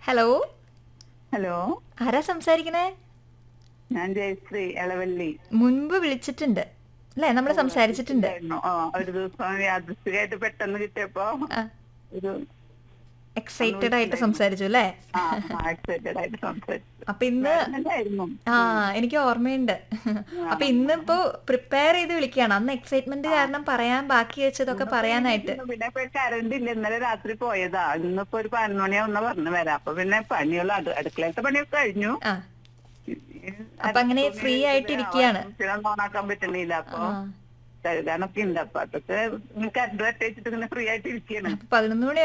Hello hello ആരാ സംസാരിക്കണേ ഞാൻ ജയശ്രീ എളവല്ലി മുൻപ് വിളിച്ചിട്ടുണ്ട് അല്ലേ നമ്മൾ സംസാരിച്ചിട്ടുണ്ട് ആയിരുന്നു. ആ ഒരു ദിവസം യാദൃശ്ചികമായിട്ട് പെട്ടെന്ന് കിട്ടിയപ്പോ ഒരു എക്സൈറ്റഡ് ആയിട്ട് സംസാരിച്ചു അല്ലേ എക്സൈറ്റഡ് ആയിട്ട് സംസാരിച്ചു അപ്പൊ ഇന്ന് നല്ലതായിരുന്നു ആ എനിക്ക് ഓർമ്മയുണ്ട് അപ്പൊ ഇന്നിപ്പോ പ്രിപ്പയർ ചെയ്ത് വിളിക്കുകയാണ് അന്ന് എക്സൈറ്റ്മെന്റ് കാരണം പറയാൻ ബാക്കി വെച്ചതൊക്കെ പറയാനായിട്ട് പിന്നെ ഇപ്പൊ കറണ്ട് ഇല്ല ഇന്നലെ രാത്രി പോയതാ ഇന്നിപ്പോ ഒരു പതിനൊന്ന് മണിയാവുന്ന പറഞ്ഞു വരാം അപ്പൊ പിന്നെ പണിയുള്ള അടു- അടുക്കളത്തെ പണിയൊക്കെ കഴിഞ്ഞു ആ അപ്പൊ അങ്ങനെ free ആയിട്ട് ഇരിക്കുകയാണ്. ഓണാക്കാൻ പറ്റണില്ല അപ്പൊ ആ. കഴുകാനൊക്കെ ഉണ്ട് അപ്പൊ അതൊക്കെ കറണ്ട് വെച്ചിട്ട് ഇങ്ങനെ ഫ്രീ ആയിട്ട് ഇരിക്കുകയാണ് അപ്പൊ പതിനൊന്ന് മണി